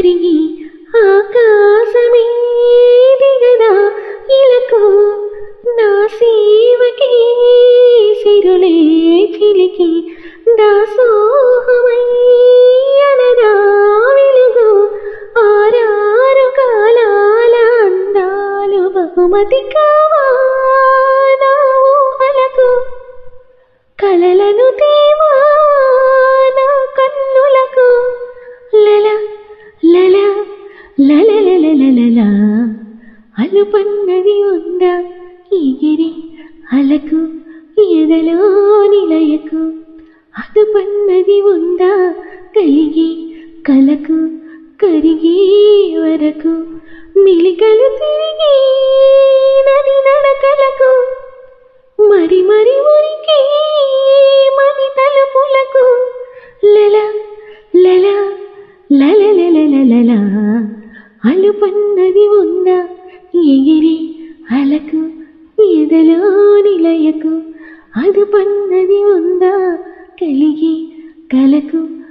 కరిగి ఆకాశమే దిగదా ఇలకు నా సేవకి సిరులే చిలికి దాసోహమై అనదా వెలుగు ఆరారు కాలాల అందాలు బహుమతి కావా నా ఊహలకు కలలను తేవా నా కన్నులకు లల లల లల లల లల అలుపన్నది ఉందా ఎగిరి అలకు ఎదలో నిలయకు అదుపన్నది ఉందా కలిగి కలకు కరిగి వరకు మిలికలు తిరిగి నది నడకలకు మరి మరి ఉరికి మరి తలుపులకు లల లల లల లల లల అలుపన్నది ఉందా ఎగిరి అలకు ఎదలో నిలయకు అదుపన్నది ఉందా కలిగి కలకు